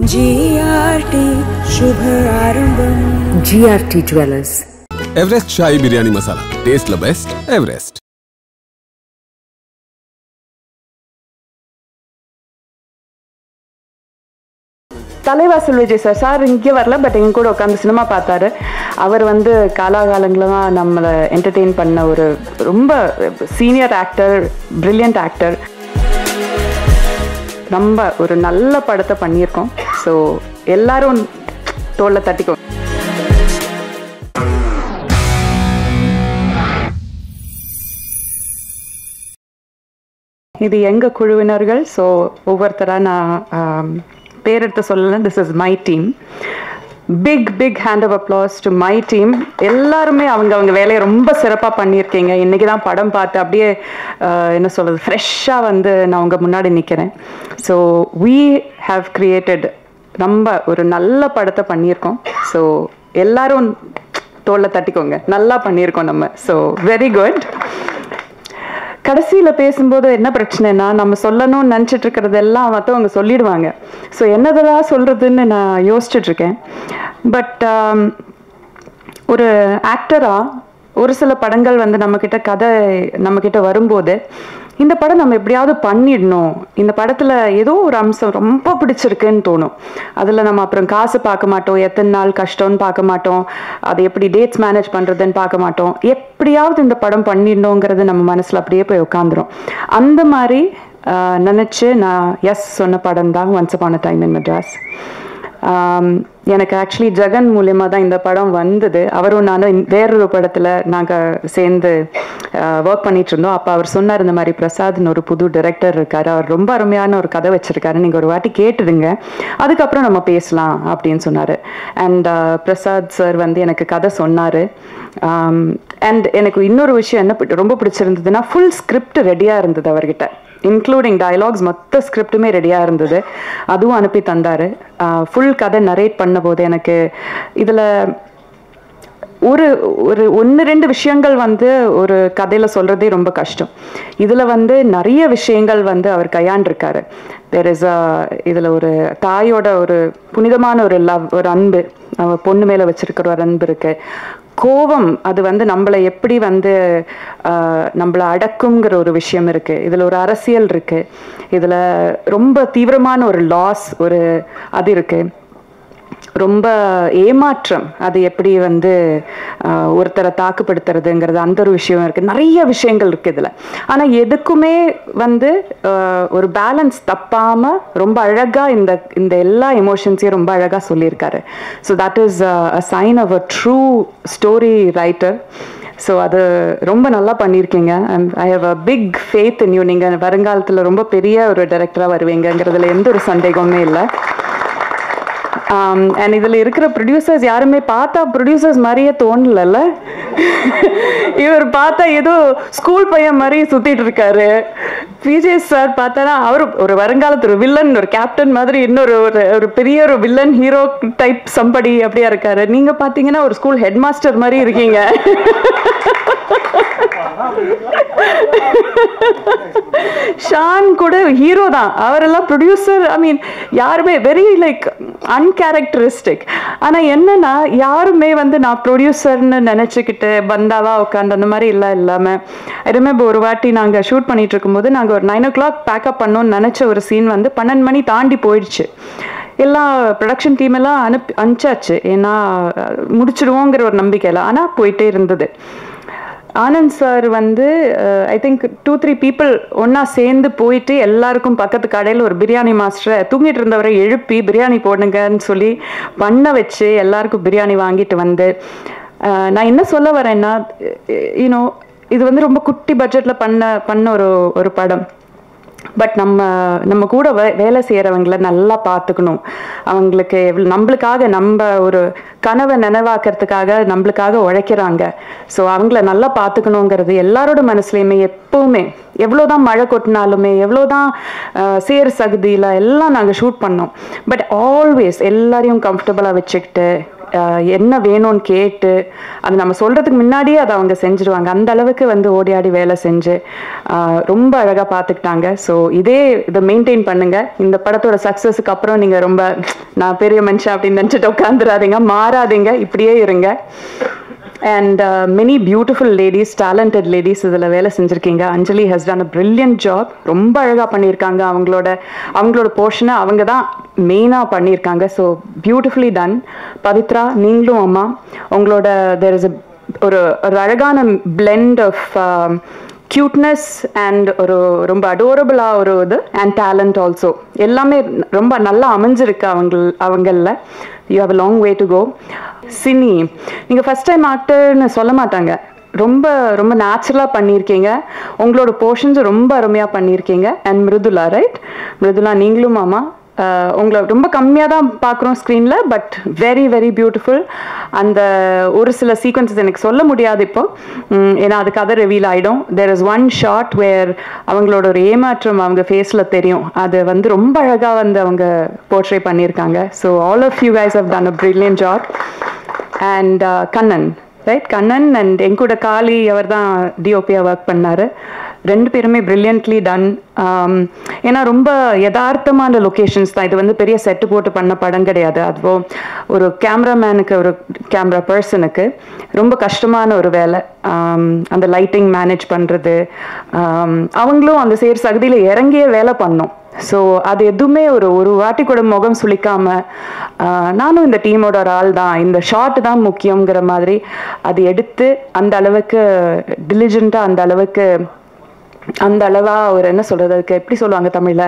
GRT शुभ आरंभम GRT jewellers Everest Shahi biryani masala taste the best Everest Thalaivasal Vijay sir sir இங்கே வரல பட் எங்க கூட உட்காந்து சினிமா பார்த்தாரு அவர் வந்து காலாகாலங்களமாக நம்மளை என்டர்டெயின் பண்ண ஒரு ரொம்ப சீனியர் ஆக்டர் பிரில்லியன்ட் ஆக்டர் ரொம்ப ஒரு நல்ல படத்தை பண்ணியிருக்கோம் ஸோ எல்லாரும் தோல்ல தட்டிக்கோ இது எங்க குழுவினர்கள் ஸோ ஒவ்வொருத்தராக நான் ஆம், பேர் எடுத்து சொல்லலை this is my team big big hand of applause to my team எல்லாருமே அவங்க அவங்க வேலையை ரொம்ப சிறப்பாக பண்ணியிருக்கீங்க இன்றைக்கி தான் படம் பார்த்து அப்படியே ஆஹ், என்ன சொல்கிறது ஃப்ரெஷ்ஷாக வந்து நான் உங்கள் முன்னாடி நிற்கிறேன் ஸோ we have கிரியேட்டட் ரொம்ப ஒரு நல்ல படத்தை பண்ணியிருக்கோம் ஸோ எல்லாரும் தோல்ல தட்டிக்கோங்க நல்லா பண்ணியிருக்கோம் நம்ம ஸோ வெரி குட் கடைசியில் பேசும்போது என்ன பிரச்சனைனா நம்ம சொல்லணும்னு நினச்சிட்டு இருக்கிறதெல்லாம் மற்றவங்க சொல்லிடுவாங்க ஸோ என்னதெல்லாம் சொல்கிறதுன்னு நான் யோசிச்சுட்டு இருக்கேன் பட் ஒரு ஆக்டராக ஒரு சில படங்கள் வந்து நம்மக்கிட்ட கதை நம்மக்கிட்ட வரும்போது இந்த படம் நம்ம எப்படியாவது பண்ணிடணும் இந்த படத்தில் ஏதோ ஒரு அம்சம் ரொம்ப பிடிச்சிருக்குன்னு தோணும் அதில் நம்ம அப்புறம் காசு பார்க்க மாட்டோம் எத்தனை நாள் கஷ்டம்னு பார்க்க மாட்டோம் அதை எப்படி டேட்ஸ் மேனேஜ் பண்ணுறதுன்னு பார்க்க மாட்டோம் எப்படியாவது இந்த படம் பண்ணிடணுங்கிறது நம்ம மனசில் அப்படியே போய் உட்காந்துரும் அந்த மாதிரி ஆஹ், நினைச்சு நான் எஸ் சொன்ன படம் தான் once upon a time in Madras ஆம், எனக்கு ஆக்சுவலி ஜெகன் மூலியமாக தான் இந்த படம் வந்தது அவரும் நானும் இந்த- வேறொரு படத்தில் நாங்கள் சேர்ந்து ஒர்க் பண்ணிட்டு இருந்தோம் அப்போ அவர் சொன்னார் இந்த மாதிரி பிரசாத்னு ஒரு புது டைரக்டர் இருக்காரு அவர் ரொம்ப அருமையான ஒரு கதை வச்சிருக்காரு நீங்கள் ஒரு வாட்டி கேட்டுடுங்க அதுக்கப்புறம் நம்ம பேசலாம் அப்படின்னு சொன்னார் அண்ட் பிரசாத் சார் வந்து எனக்கு கதை சொன்னார் அண்ட் எனக்கு இன்னொரு விஷயம் என்ன பிடி- ரொம்ப பிடிச்சிருந்ததுன்னா ஃபுல் ஸ்கிரிப்ட் ரெடியாக இருந்தது அவர்கிட்ட இன்க்ளூடிங் டயலாக்ஸ் மொத்த ஸ்கிரிப்டுமே ரெடியாக இருந்தது அதுவும் அனுப்பி தந்தார் ஃபுல் கதை நரேட் பண்ணும்போது எனக்கு இதில் ஒரு ஒரு ஒன்று ரெண்டு விஷயங்கள் வந்து ஒரு கதையில் சொல்கிறதே ரொம்ப கஷ்டம் இதில் வந்து நிறைய விஷயங்கள் வந்து அவர் கையாண்டிருக்காரு தேர் இஸ் இதில் ஒரு தாயோட ஒரு புனிதமான ஒரு லவ் ஒரு அன்பு அவ பொண்ணு மேலே வச்சிருக்கிற ஒரு அன்பு இருக்கு கோபம் அது வந்து நம்மளை எப்படி வந்து ஆஹ், நம்மளை அடக்குங்கிற ஒரு விஷயம் இருக்கு இதில் ஒரு அரசியல் இருக்கு இதில் ரொம்ப தீவிரமான ஒரு லாஸ் ஒரு அது இருக்கு ரொம்ப ஏமாற்றம் அது எப்படி வந்து ஆஹ், ஒருத்தரை தாக்குப்படுத்துறதுங்கிறது அந்த ஒரு விஷயம் இருக்குது நிறைய விஷயங்கள் இருக்குது இதில் ஆனால் எதுக்குமே வந்து ஆஹ், ஒரு பேலன்ஸ் தப்பாமல் ரொம்ப அழகாக இந்த இந்த எல்லா எமோஷன்ஸையும் ரொம்ப அழகாக சொல்லியிருக்காரு so that is a sign of a true story writer so அது ரொம்ப நல்லா பண்ணியிருக்கீங்க I have a big faith in you நீங்கள் வருங்காலத்தில் ரொம்ப பெரிய ஒரு டைரக்டராக வருவீங்கங்கிறதுல எந்த ஒரு சந்தேகமே இல்லை அண்ட் இதில் இருக்கிற ப்ரொடியூசர்ஸ் யாருமே பார்த்தா ப்ரொடியூசர்ஸ் மாதிரியே தோணலல்ல இவர் பார்த்தா ஏதோ ஸ்கூல் பையன் மாதிரி சுத்திட்டு இருக்காரு விஜய் சார் பார்த்தானா அவர் ஒரு வருங்காலத்து ஒரு வில்லன் ஒரு கேப்டன் மாதிரி இன்னொரு ஒரு ஒரு பெரிய ஒரு வில்லன் ஹீரோ டைப் சம்படி அப்படியா இருக்காரு நீங்க பார்த்தீங்கன்னா ஒரு ஸ்கூல் ஹெட் மாஸ்டர் மாதிரி இருக்கீங்க ஷான் கூட ஹீரோ தான் அவரெல்லாம் ப்ரொடியூசர் ஐ மீன் யாருமே வெரி லைக் அன்கேரக்டரிஸ்டிக் ஆனால் என்னன்னா யாருமே வந்து நான் ப்ரொடியூசர்னு நினச்சிக்கிட்டு பந்தாவா உட்காந்து அந்த மாதிரி இல்லை இல்லாமல் ரிமெம்பர் ஒரு வாட்டி நாங்கள் ஷூட் பண்ணிட்டு இருக்கும்போது நாங்கள் ஒரு நைன் ஓ கிளாக் பேக்கப் பண்ணோன்னு நினச்ச ஒரு சீன் வந்து பன்னெண்டு மணி தாண்டி போயிடுச்சு எல்லா ப்ரொடக்ஷன் டீம் எல்லாம் அனுப்பி அனுப்பிச்சாச்சு ஏன்னா அஹ், முடிச்சிடுவோங்கிற ஒரு நம்பிக்கையில் ஆனால் போயிட்டே இருந்தது ஆனந்த் சார் வந்து I think two three people ஒன்றா சேர்ந்து போயிட்டு எல்லாருக்கும் பக்கத்து கடையில் ஒரு பிரியாணி மாஸ்டரை தூங்கிட்டு இருந்தவரை எழுப்பி பிரியாணி போடுங்கன்னு சொல்லி பண்ண வச்சு எல்லாருக்கும் பிரியாணி வாங்கிட்டு வந்து அஹ், நான் என்ன சொல்ல வரேன்னா யூனோ இது வந்து ரொம்ப குட்டி பட்ஜெட்டில் பண்ண பண்ண ஒரு ஒரு படம் பட் நம்ம நம்ம கூட வே வேலை செய்கிறவங்கள நல்லா பார்த்துக்கணும் அவங்களுக்கு எவ்வளோ நம்மளுக்காக நம்ம ஒரு கனவை நினைவாக்கிறதுக்காக நம்மளுக்காக உழைக்கிறாங்க ஸோ அவங்கள நல்லா பார்த்துக்கணுங்கிறது எல்லாரோட மனசுலையுமே எப்போவுமே எவ்வளோதான் மழை கொட்டினாலுமே எவ்வளோதான் அஹ், சேர் சகுதியில் எல்லாம் நாங்கள் ஷூட் பண்ணோம் பட் ஆல்வேஸ் எல்லாரையும் கம்ஃபர்டபுளாக வச்சுக்கிட்டு ஆஹ் என்ன வேணும்னு கேட்டு அது நம்ம சொல்கிறதுக்கு முன்னாடியே அதை அவங்க செஞ்சுருவாங்க அந்த அளவுக்கு வந்து ஓடி ஆடி வேலை செஞ்சு ஆஹ் ரொம்ப அழகாக பார்த்துக்கிட்டாங்க ஸோ இதே இதை மெயின்டைன் பண்ணுங்க இந்த படத்தோட சக்ஸஸுக்கு அப்புறம் நீங்கள் ரொம்ப நான் பெரிய மனுஷன் அப்படின்னு நினச்சிட்டு உட்காந்துடாதீங்க மாறாதீங்க இப்படியே இருங்க and many beautiful ladies talented ladies இதில் வேலை செஞ்சுருக்கீங்க Anjali has done a brilliant job ரொம்ப அழகாக பண்ணியிருக்காங்க அவங்களோட அவங்களோட போர்ஷனை அவங்க தான் மெயினாக பண்ணியிருக்காங்க ஸோ பியூட்டிஃபுல்லி டன் பவித்ரா நீங்களும் அம்மா உங்களோட தெர் இஸ் ஒரு ஒரு அழகான பிளெண்ட் ஆஃப் க்யூட்னஸ் அண்ட் ஒரு ரொம்ப அடோரபிளாக ஒரு இது அண்ட் டேலண்ட் ஆல்சோ எல்லாமே ரொம்ப நல்லா அமைஞ்சிருக்கு அவங்க அவங்களில் you have a long way to go சினி நீங்கள் ஃபஸ்ட் டைம் ஆக்டர்னு சொல்ல மாட்டாங்க ரொம்ப ரொம்ப நேச்சுரலாக பண்ணியிருக்கீங்க உங்களோட போர்ஷன்ஸ் ரொம்ப அருமையாக பண்ணியிருக்கீங்க அண்ட் மிருதுலா ரைட் மிருதுலா நீங்களும் மாமா ஆஹ் உங்களை ரொம்ப கம்மியாக தான் பார்க்குறோம் ஸ்க்ரீனில் பட் வெரி வெரி பியூட்டிஃபுல் அந்த ஒரு சில சீக்வன்சஸ் எனக்கு சொல்ல முடியாது இப்போ உம், ஏன்னா அது கதை ரிவீல் ஆகிடும் there is one shot where அவங்களோட ஒரு ஏமாற்றம் அவங்க ஃபேஸில் தெரியும் அது வந்து ரொம்ப அழகாக வந்து அவங்க போர்ட்ரே பண்ணியிருக்காங்க so all of you guys have done a brilliant job and Kannan right Kannan and என் கூட காளி அவர் தான் டிஓபியாக ஒர்க் பண்ணார் ரெண்டு பேருமே பிரில்லியன்ட்லி டன் ஏன்னா ரொம்ப யதார்த்தமான லொக்கேஷன்ஸ் தான் இது வந்து பெரிய செட்டு போட்டு பண்ண படம் கிடையாது அதுவும் ஒரு கேமராமேனுக்கு ஒரு கேமரா பர்சனுக்கு ரொம்ப கஷ்டமான ஒரு வேலை ஆம், அந்த லைட்டிங் மேனேஜ் பண்ணுறது அவங்களும் அந்த சேர் சகதியில் இறங்கியே வேலை பண்ணோம் ஸோ அது எதுவுமே ஒரு ஒரு வாட்டி கூட முகம் சுளிக்காம ஆஹ், நானும் இந்த டீமோட ஒரு ஆள் தான் இந்த ஷாட் தான் முக்கியங்கிற மாதிரி அது எடுத்து அந்த அளவுக்கு டிலிஜெண்ட்டாக அந்த அளவுக்கு அந்த அளவா ஒரு என்ன சொல்றது அதுக்கு எப்படி சொல்லுவாங்க தமிழ்ல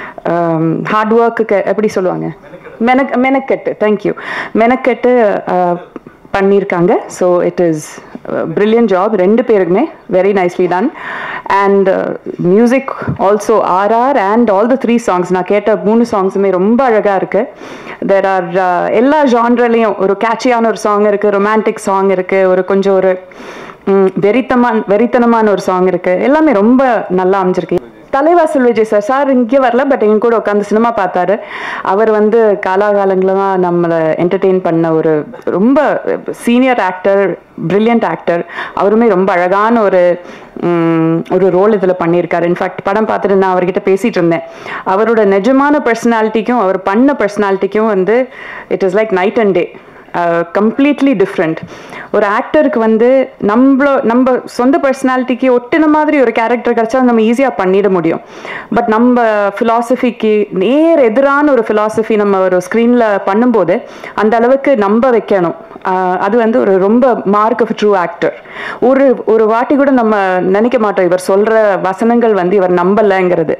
ஹார்ட் ஒர்க்குக்கு எப்படி சொல்லுவாங்க மெனக் மெனக்கெட்டு தேங்க்யூ மெனக்கெட்டு ஆஹ், பண்ணியிருக்காங்க so it is brilliant job ரெண்டு பேருக்குமே very nicely done and music also RR and all the three songs நான் கேட்ட மூணு சாங்ஸுமே ரொம்ப அழகாக இருக்குது தெர் ஆர் எல்லா ஜான்ரலையும் ஒரு கேட்சியான ஒரு சாங் இருக்குது ரொமான்டிக் சாங் இருக்குது ஒரு கொஞ்சம் ஒரு ம், வெறித்தமான வெறித்தனமான ஒரு சாங் இருக்குது எல்லாமே ரொம்ப நல்லா அமைஞ்சிருக்கு தலைவாசல் விஜய் சார் சார் இங்கே வரல பட் எங்க கூட உட்காந்து சினிமா பார்த்தாரு அவர் வந்து காலாகாலங்களா நம்மளை என்டர்டெயின் பண்ண ஒரு ரொம்ப சீனியர் ஆக்டர் பிரில்லியன்ட் ஆக்டர் அவருமே ரொம்ப அழகான ஒரு ம், ஒரு ரோல் இதில் பண்ணியிருக்காரு இன்ஃபேக்ட் படம் பார்த்துட்டு நான் அவர்கிட்ட பேசிட்டு இருந்தேன் அவரோட நிஜமான பர்சனாலிட்டிக்கும் அவர் பண்ண பர்சனாலிட்டிக்கும் வந்து it is like night and day completely different ஒரு ஆக்டருக்கு வந்து நம்மளோ நம்ம சொந்த பர்சனாலிட்டிக்கு ஒட்டின மாதிரி ஒரு கேரக்டர் கிடைச்சா நம்ம ஈஸியாக பண்ணிட முடியும் பட் நம்ம ஃபிலாசபிக்கு நேர் எதிரான ஒரு ஃபிலாசபி நம்ம ஒரு ஸ்க்ரீனில் பண்ணும்போது அந்த அளவுக்கு நம்ப வைக்கணும் ஆஹ் அது வந்து ஒரு ரொம்ப மார்க் ஆஃப் ட்ரூ ஆக்டர் ஒரு ஒரு வாட்டி கூட நம்ம நினைக்க மாட்டோம் இவர் சொல்கிற வசனங்கள் வந்து இவர் நம்பலைங்கிறது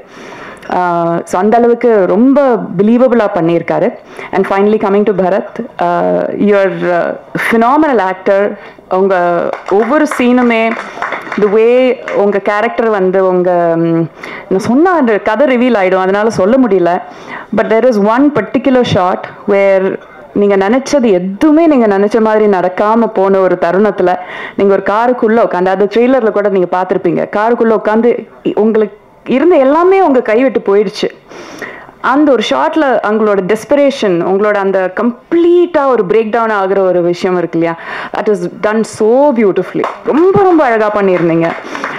ஸோ அந்த அளவுக்கு ரொம்ப பிலீவபிளாக பண்ணியிருக்காரு and finally coming to Bharath your phenomenal actor உங்கள் ஒவ்வொரு சீனுமே தி வே உங்கள் கேரக்டர் வந்து உங்கள் நான் சொன்ன அந்த கதை ரிவீல் ஆகிடும் அதனால சொல்ல முடியல but there is one particular shot where நீங்கள் நினச்சது எதுவுமே நீங்கள் நினச்ச மாதிரி நடக்காமல் போன ஒரு தருணத்தில் நீங்கள் ஒரு காருக்குள்ளே உட்காந்து அது ட்ரெய்லரில் கூட நீங்கள் பார்த்துருப்பீங்க காருக்குள்ளே உட்காந்து உங்களுக்கு இருந்த எல்லாமே உங்கள் கைவிட்டு போயிடுச்சு அந்த ஒரு ஷார்ட்ல அவங்களோட டெஸ்பிரேஷன் உங்களோட அந்த கம்ப்ளீட்டாக ஒரு பிரேக் டவுன் ஆகுற ஒரு விஷயம் இருக்கு இல்லையா that is done so beautifully ரொம்ப ரொம்ப அழகாக பண்ணியிருந்தீங்க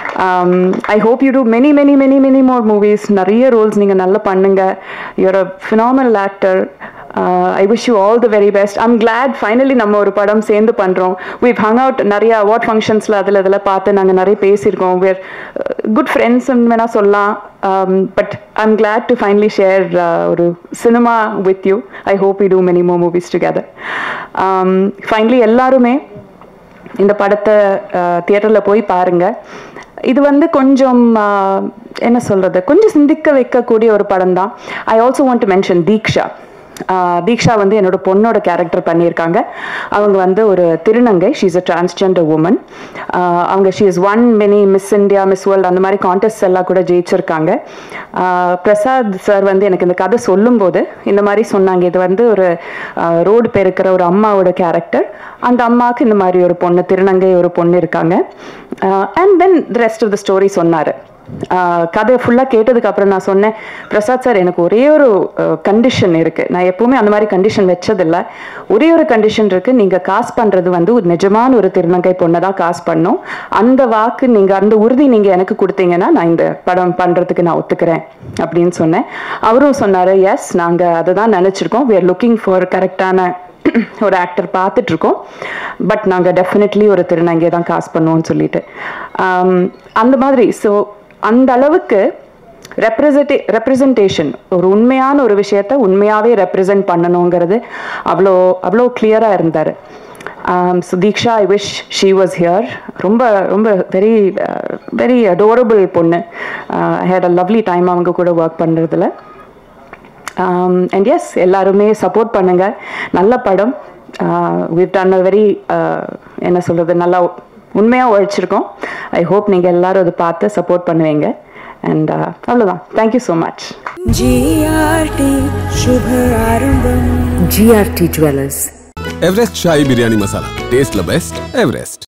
I hope you do many many many many more movies நிறைய ரோல்ஸ் நீங்கள் நல்லா பண்ணுங்க you're a phenomenal actor I wish you all the very best I'm glad finally நம்ம ஒரு படம் சேர்ந்து பண்ணுறோம் we've hung அவுட் நிறைய அவார்ட் ஃபங்க்ஷன்ஸில் அதில் இதில் பார்த்து நாங்கள் நிறைய பேசியிருக்கோம் வேர் குட் ஃப்ரெண்ட்ஸ்ன்னு வேணால் சொல்லலாம் but I'm glad to finally share ஒரு cinema with you I hope you do many more movies together finally எல்லாருமே இந்த படத்தை தியேட்டரில் போய் பாருங்க இது வந்து கொஞ்சம் ஆஹ், என்ன சொல்றது கொஞ்சம் சிந்திக்க வைக்கக்கூடிய ஒரு படம் தான் I also want to mention Diksha ஆஹ், தீக்ஷா வந்து என்னோட பொண்ணோட கேரக்டர் பண்ணியிருக்காங்க அவங்க வந்து ஒரு திருநங்கை she is a transgender woman அவங்க she is one many Miss India Miss World அந்த மாதிரி கான்டெஸ்ட் எல்லாம் கூட ஜெயிச்சிருக்காங்க ஆஹ், பிரசாத் சார் வந்து எனக்கு இந்த கதை சொல்லும்போது இந்த மாதிரி சொன்னாங்க இது வந்து ஒரு ரோடு பெருக்கிற ஒரு அம்மாவோட கேரக்டர் அந்த அம்மாவுக்கு இந்த மாதிரி ஒரு பொண்ணு திருநங்கை ஒரு பொண்ணு இருக்காங்க and then rest of the story சொன்னார் ஆஹ் கதையை ஃபுல்லாக கேட்டதுக்கு அப்புறம் நான் சொன்னேன் பிரசாத் சார் எனக்கு ஒரே ஒரு கண்டிஷன் இருக்குது நான் எப்பவுமே அந்த மாதிரி கண்டிஷன் வச்சதில்லை ஒரே ஒரு கண்டிஷன் இருக்குது நீங்கள் காசு பண்ணுறது வந்து ஒரு நிஜமான ஒரு திருநங்கை பொண்ணை தான் காசு பண்ணும் அந்த வாக்கு நீங்கள் அந்த உறுதி நீங்கள் எனக்கு கொடுத்தீங்கன்னா நான் இந்த படம் பண்ணுறதுக்கு நான் ஒத்துக்கிறேன் அப்படின்னு சொன்னேன் அவரும் சொன்னார் எஸ் நாங்கள் அதை தான் நினச்சிருக்கோம் we are லுக்கிங் ஃபார் கரெக்டான ஒரு ஆக்டர் பார்த்துட்டு இருக்கோம் பட் நாங்கள் டெஃபினெட்லி ஒரு திருநங்கையை தான் காசு பண்ணுவோம்னு சொல்லிட்டு ஆம், அந்த மாதிரி ஸோ அந்த அளவுக்கு ரெப்ரசன்டே ரெப்ரசன்டேஷன் ஒரு உண்மையான ஒரு விஷயத்த உண்மையாகவே ரெப்ரசன்ட் பண்ணணுங்கிறது அவ்வளோ அவ்வளோ கிளியராக இருந்தார் so Diksha I wish she was here ரொம்ப ரொம்ப வெரி வெரி adorable பொண்ணு ஹேட் அ லவ்லி டைம் அவங்க கூட ஒர்க் பண்ணுறதுல அண்ட் எஸ் எல்லாருமே சப்போர்ட் பண்ணுங்க நல்ல படம் வித் டன் அ வெரி என்ன சொல்கிறது நல்லா உண்மையாக உழைச்சிருக்கோம் ஐ ஹோப் நீங்கள் எல்லாரும் அதை பார்த்து சப்போர்ட் பண்ணுவீங்க அண்ட் அவ்வளோதான் தேங்க்யூ ஸோ மச் GRT शुभ आरंभम GRT Jewelers. Everest Shahi biryani masala taste the best Everest